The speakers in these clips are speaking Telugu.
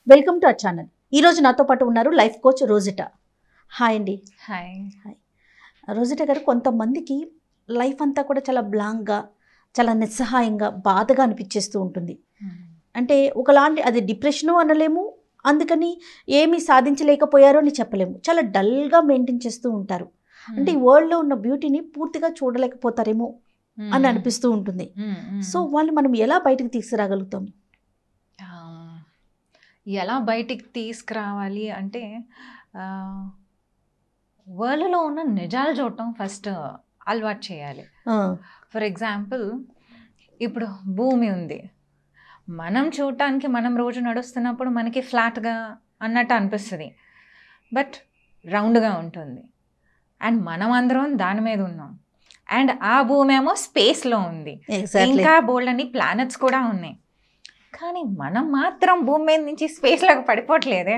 వెల్కమ్ టు అవర్ ఛానల్ ఈ రోజు నాతో పాటు ఉన్నారు లైఫ్ కోచ్ రోజిట హాయ్ అండి హాయ్ రోజిట గారు కొంతమందికి లైఫ్ అంతా కూడా చాలా బ్లాంక్గా చాలా నిస్సహాయంగా బాధగా అనిపించేస్తూ ఉంటుంది అంటే ఒకలాంటి అది డిప్రెషను అనలేము అందుకని ఏమీ సాధించలేకపోయారో అని చెప్పలేము చాలా డల్గా మెయింటైన్ చేస్తూ ఉంటారు అంటే ఈ వరల్డ్లో ఉన్న బ్యూటీని పూర్తిగా చూడలేకపోతారేమో అని అనిపిస్తూ ఉంటుంది సో వాళ్ళు మనం ఎలా బయటకు తీసుకురాగలుగుతాం ఎలా బయటికి తీసుకురావాలి అంటే వరల్డ్లో ఉన్న నిజాలు చూడటం ఫస్ట్ అలవాటు చేయాలి ఆ, ఫర్ ఎగ్జాంపుల్ ఇప్పుడు భూమి ఉంది మనం చూడటానికి మనం రోజు నడుస్తున్నప్పుడు మనకి ఫ్లాట్గా అన్నట్టు అనిపిస్తుంది బట్ రౌండ్గా ఉంటుంది అండ్ మనం అందరం దాని మీద ఉన్నాం అండ్ ఆ భూమి ఏమో స్పేస్లో ఉంది exactly. ఇంకా బోల్డ్ అని ప్లానెట్స్ కూడా ఉన్నాయి కానీ మనం మాత్రం భూమి మీద నుంచి స్పేస్లోకి పడిపోవట్లేదే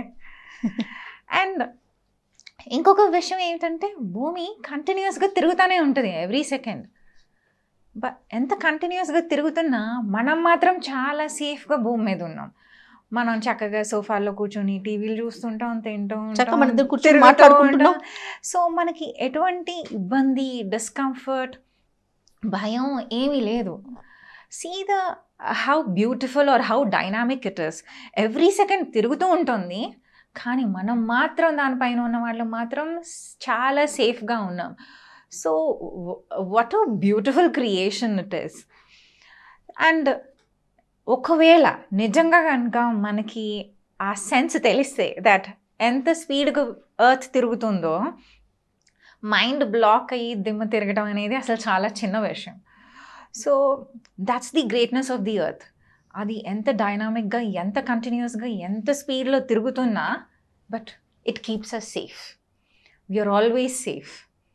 అండ్ ఇంకొక విషయం ఏమిటంటే భూమి కంటిన్యూస్గా తిరుగుతూనే ఉంటుంది ఎవ్రీ సెకండ్ బట్ ఎంత కంటిన్యూస్గా తిరుగుతున్నా మనం మాత్రం చాలా సేఫ్గా భూమి మీద ఉన్నాం మనం చక్కగా సోఫాలో కూర్చొని టీవీలు చూస్తుంటాం తింటూ చక్కగా మన ఇద్దరు కూర్చొని తిరుగుతూ మాట్లాడుకుంటున్నాం. ఉంటాం. సో మనకి ఎటువంటి ఇబ్బంది డిస్కంఫర్ట్ భయం ఏమీ లేదు see the how beautiful are how dynamic it is every second తిరుగుతూ ఉంటుంది కానీ మనం మాత్రం దానిపైన ఉన్న వాళ్ళు మాత్రం స్- చాలా సేఫ్గా ఉన్నాం so what a beautiful creation it is and ఒకవేళ నిజంగా కనుక మనకి ఆ సెన్స్ తెలిస్తే దట్ ఎంత స్పీడ్గా ఎర్త్ తిరుగుతుందో మైండ్ బ్లాక్ అయ్యి దిమ్మ తిరగడం అనేది అసలు చాలా చిన్న విషయం so that's the greatness of the earth అది ఎంత డైనామిక్గా ఎంత కంటిన్యూస్గా ఎంత స్పీడ్లో తిరుగుతున్నా but it keeps us safe we are always safe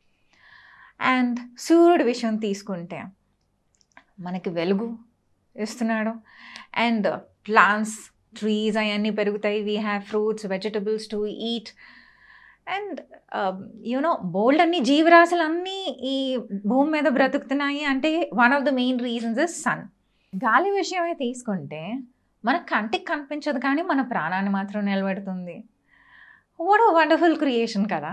and సూర్యుడి విషయం తీసుకుంటే మనకి వెలుగు ఇస్తున్నాడు అండ్ ప్లాంట్స్ ట్రీస్ అవన్నీ పెరుగుతాయి we have fruits vegetables to eat and you know బోల్డ్ అన్ని జీవరాశులు అన్నీ ఈ భూమి మీద బ్రతుకుతున్నాయి అంటే one of the main reasons is sun గాలి విషయమే తీసుకుంటే మన కంటికి కనిపించదు కానీ మన ప్రాణాన్ని మాత్రం నిలబెడుతుంది వాట్ వండర్ఫుల్ క్రియేషన్ కదా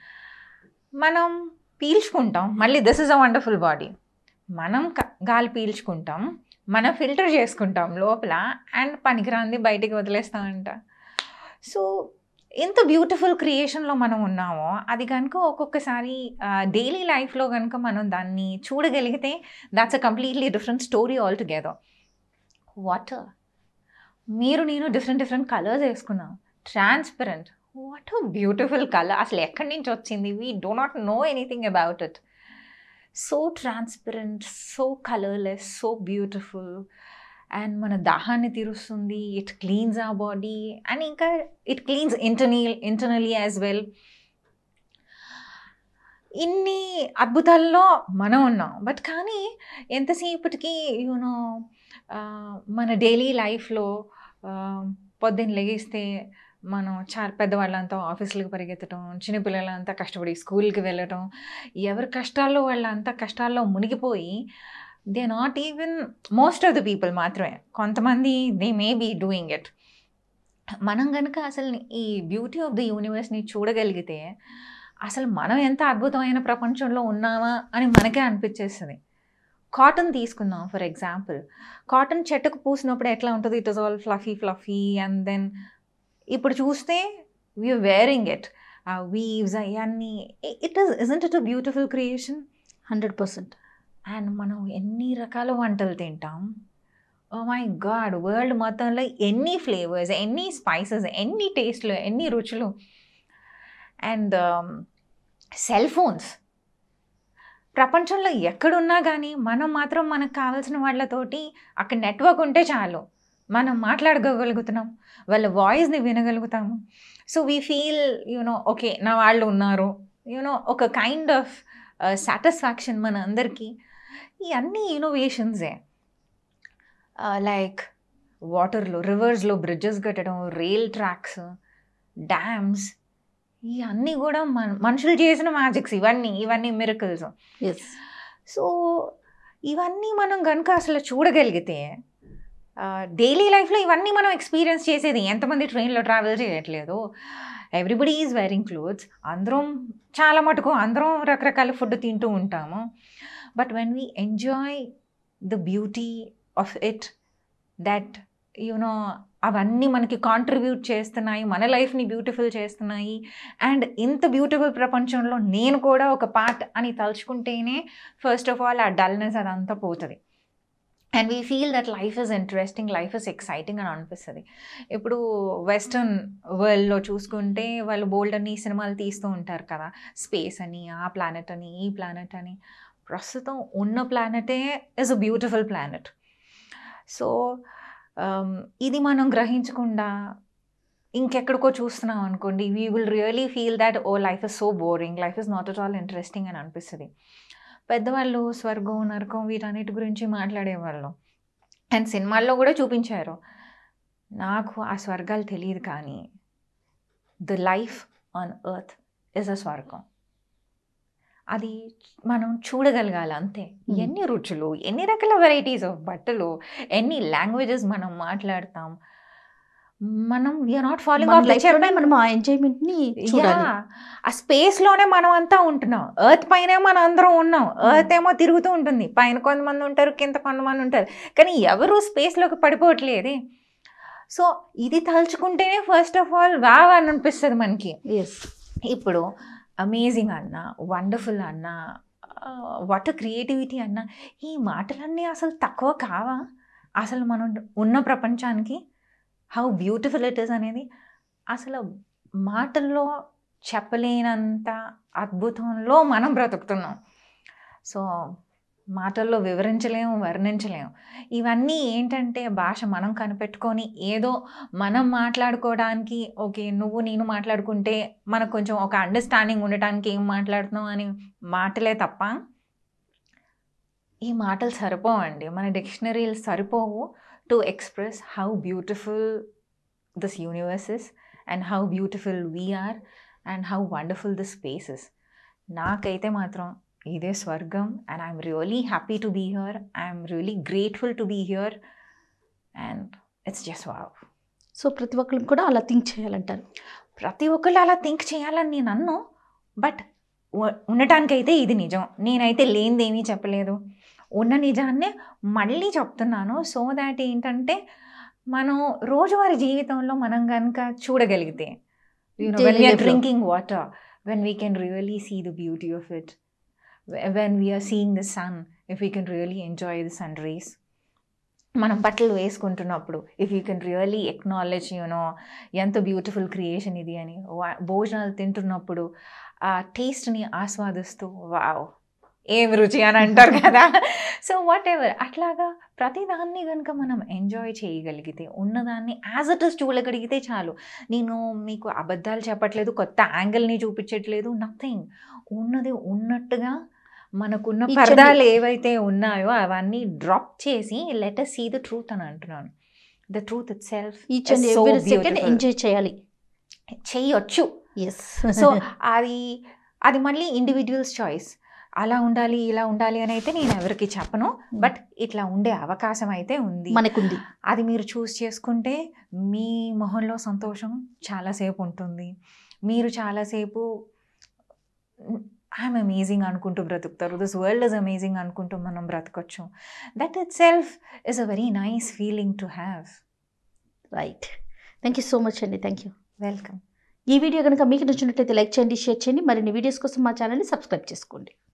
మనం పీల్చుకుంటాం మళ్ళీ this is a wonderful body మనం క- గాలి పీల్చుకుంటాం మనం ఫిల్టర్ చేసుకుంటాం లోపల అండ్ పనికిరాంది బయటికి వదిలేస్తామంట సో ఎంత బ్యూటిఫుల్ క్రియేషన్లో మనం ఉన్నామో అది కనుక ఒక్కొక్కసారి డైలీ లైఫ్లో కనుక మనం దాన్ని చూడగలిగితే that's a completely different story all together water మీరు నేను డిఫరెంట్ డిఫరెంట్ కలర్స్ వేసుకున్నాం transparent what a beautiful colour అసలు ఎక్కడి నుంచి వచ్చింది we do not know anything about it so transparent so colourless so beautiful and మన దాహాన్ని తీరుస్తుంది ఇట్ క్లీన్స్ ఆ బాడీ అండ్ ఇంకా it cleans internal internally as well ఇన్ని అద్భుతాల్లో మనం ఉన్నాం బట్ కానీ ఎంతసేపటికి యూనో మన డైలీ లైఫ్లో పొద్దున్న లెగిస్తే మనం చాలా పెద్దవాళ్ళంతా ఆఫీసులకు పరిగెత్తడం చిన్నపిల్లలంతా కష్టపడి స్కూల్కి వెళ్ళటం ఎవరి కష్టాల్లో వాళ్ళంతా కష్టాల్లో మునిగిపోయి they not even most of the people మాత్రమే కొంతమంది they may be doing it మనం కనుక అసలు ఈ బ్యూటీ ఆఫ్ ద యూనివర్స్ని చూడగలిగితే అసలు మనం ఎంత అద్భుతమైన ప్రపంచంలో ఉన్నామా అని మనకే అనిపించేస్తుంది కాటన్ తీసుకుందాం ఫర్ ఎగ్జాంపుల్ కాటన్ చెట్టుకు పూసినప్పుడు ఎట్లా ఉంటుంది it is all fluffy fluffy and then ఇప్పుడు చూస్తే వీఆర్ వేరింగ్ ఇట్ ఆ వీవ్స్ అవన్నీ it is isn't it a beautiful creation hundred percent and మనం ఎన్ని రకాల వంటలు తింటాం ఓ మై గాడ్ వరల్డ్ మొత్తంలో ఎన్ని ఫ్లేవర్స్ ఎన్ని స్పైసెస్ ఎన్ని టేస్ట్లు ఎన్ని రుచులు అండ్ సెల్ ఫోన్స్ ప్రపంచంలో ఎక్కడున్నా కానీ మనం మాత్రం మనకు కావాల్సిన వాళ్ళతోటి అక్కడ నెట్వర్క్ ఉంటే చాలు మనం మాట్లాడగలుగుతున్నాం వాళ్ళ వాయిస్ని వినగలుగుతాము so we feel you know okay నా వాళ్ళు ఉన్నారు యూనో ఒక కైండ్ ఆఫ్ సాటిస్ఫాక్షన్ మన అందరికీ ఈ అన్ని ఇన్నోవేషన్సే లైక్ వాటర్లో రివర్స్లో బ్రిడ్జెస్ కట్టడం రైల్ ట్రాక్స్ డ్యామ్స్ ఇవన్నీ కూడా మన మనుషులు చేసిన మ్యాజిక్స్ ఇవన్నీ ఇవన్నీ మిరకల్స్ ఎస్ సో ఇవన్నీ మనం కనుక అసలు చూడగలిగితే డైలీ లైఫ్లో ఇవన్నీ మనం ఎక్స్పీరియన్స్ చేసేది ఎంతమంది ట్రైన్లో ట్రావెల్ చేయట్లేదు ఎవ్రీబడి ఈజ్ వేరింగ్ క్లోత్స్ అందరం చాలా మటుకు అందరం రకరకాల ఫుడ్ తింటూ ఉంటాము but when we enjoy the beauty of it that you know అవన్నీ మనకి కాంట్రిబ్యూట్ చేస్తున్నాయి మన లైఫ్ని బ్యూటిఫుల్ చేస్తున్నాయి అండ్ ఇంత బ్యూటిఫుల్ ప్రపంచంలో నేను కూడా ఒక పార్ట్ అని తలుచుకుంటేనే ఫస్ట్ ఆఫ్ ఆల్ ఆ డల్నెస్ అదంతా పోతుంది and we feel that life is interesting life is exciting అని అనిపిస్తుంది ఇప్పుడు వెస్ట్రన్ వరల్డ్లో చూసుకుంటే వాళ్ళు బోల్డ్ అని సినిమాలు తీస్తూ ఉంటారు కదా స్పేస్ అని ఆ ప్లానెట్ అని ఈ ప్లానెట్ అని ప్రస్తుతం ఉన్న ప్లానెటే is a beautiful planet so ఇది మనం గ్రహించకుండా ఇంకెక్కడికో చూస్తున్నాం అనుకోండి we will really feel that oh life is so boring life is not at all interesting అని అనిపిస్తుంది పెద్దవాళ్ళు స్వర్గం నరకం వీటన్నిటి గురించి మాట్లాడేవాళ్ళు అండ్ సినిమాల్లో కూడా చూపించారు నాకు ఆ స్వర్గాలు తెలియదు కానీ the life on earth is a స్వర్గం అది మనం చూడగలగాలి అంతే Hmm. ఎన్ని రుచులు ఎన్ని రకాల వెరైటీస్ ఆఫ్ బట్టలు ఎన్ని లాంగ్వేజెస్ మనం మాట్లాడతాం మనం వీఆర్ నాట్ ఫాలోయింగ్ మన ఆఫ్ life లోనే మనం ఆ ఎంజాయ్మెంట్ ని చూడాలి యా ఆ స్పేస్ లోనే మనం అంతా ఉంటున్నాం ఎర్త్ పైనే మనం అందరం ఉన్నాం ఎర్త్ ఏమో తిరుగుతూ ఉంటుంది పైన కొంతమంది ఉంటారు కింద కొంతమంది ఉంటారు కానీ ఎవరు space లోకి పడిపోవట్లేదే సో ఇది తలుచుకుంటేనే ఫస్ట్ ఆఫ్ ఆల్ వావ్ అని అనిపిస్తుంది మనకి ఎస్ ఇప్పుడు అమేజింగ్ అన్న వండర్ఫుల్ అన్న వాట్ క్రియేటివిటీ అన్న ఈ మాటలన్నీ అసలు తక్కువ కావా అసలు మనం ఉన్న ప్రపంచానికి హౌ బ్యూటిఫుల్ ఇట్ ఇస్ అనేది అసలు మాటల్లో చెప్పలేనంత అద్భుతంలో మనం బ్రతుకుతున్నాం సో మాటల్లో వివరించలేము వర్ణించలేము ఇవన్నీ ఏంటంటే భాష మనం కనిపెట్టుకొని ఏదో మనం మాట్లాడుకోవడానికి ఓకే నువ్వు నేను మాట్లాడుకుంటే మనకు కొంచెం ఒక అండర్స్టాండింగ్ ఉండటానికి ఏం మాట్లాడుతున్నావు అని మాటలే తప్ప ఈ మాటలు సరిపోవండి మన డిక్షనరీలు సరిపోవు to express how beautiful this universes and how beautiful we are and how wonderful this spaces నాకైతే మాత్రం ఇదే స్వర్గం and I'm really happy to be here I'm really grateful to be here and it's just wow so ప్రతి ఒక్కరు కూడా అలా థింక్ చేయాలంటారు ప్రతి ఒక్కళ్ళు అలా థింక్ చేయాలని నేను అన్ను బట్ ఉండటానికైతే ఇది నిజం నేనైతే లేనిదేమీ చెప్పలేదు ఉన్న నిజాన్నే మళ్ళీ చెప్తున్నాను సో దాట్ ఏంటంటే మనం రోజువారీ జీవితంలో మనం కనుక చూడగలిగితే వెన్ Daily వీఆర్ life లో. Drinking water when we can really see the beauty of it when we are seeing the sun if you can really enjoy the sun rays మనం బట్టలు వేసుకుంటున్నప్పుడు if you can really acknowledge you know ఎంత బ్యూటిఫుల్ క్రియేషన్ ఇది అని వా- భోజనాలు తింటున్నప్పుడు ఆ టేస్ట్ని ఆస్వాదిస్తూ వావ్ ఏం రుచి అని అంటారు కదా సో వాట్ ఎవర్ అట్లాగా ప్రతిదాన్ని కనుక మనం ఎంజాయ్ చేయగలిగితే ఉన్నదాన్ని యాజ్ ఇట్ ఇస్ చూడగలిగితే చాలు నేను మీకు అబద్ధాలు చెప్పట్లేదు కొత్త యాంగిల్ని చూపించట్లేదు నథింగ్ ఉన్నది ఉన్నట్టుగా మనకున్న Each and పరదాలు ఏవైతే ఉన్నాయో అవన్నీ డ్రాప్ చేసి let us see the truth అని అంటున్నాను the truth itself each and every second enjoy చేయాలి చేయొచ్చు ఎస్ సో అది అది మళ్ళీ ఇండివిజువల్స్ చాయిస్ అలా ఉండాలి ఇలా ఉండాలి అని అయితే నేను ఎవరికి చెప్పను బట్ ఇట్లా ఉండే అవకాశం అయితే ఉంది మనకుంది అది మీరు చూస్ చేసుకుంటే మీ మొహంలో సంతోషం చాలాసేపు ఉంటుంది మీరు చాలాసేపు ఐఎమ్ అమేజింగ్ అనుకుంటూ బ్రతుకుతారు దిస్ వరల్డ్ ఇస్ అమేజింగ్ అనుకుంటూ మనం బ్రతకొచ్చు that itself is a very nice feeling to have right thank you so much అండి థ్యాంక్ యూ వెల్కమ్ ఈ వీడియో కనుక మీకు నచ్చినట్లయితే లైక్ చేయండి షేర్ చేయండి మరిన్ని వీడియోస్ కోసం మా ఛానల్ని సబ్స్క్రైబ్ చేసుకోండి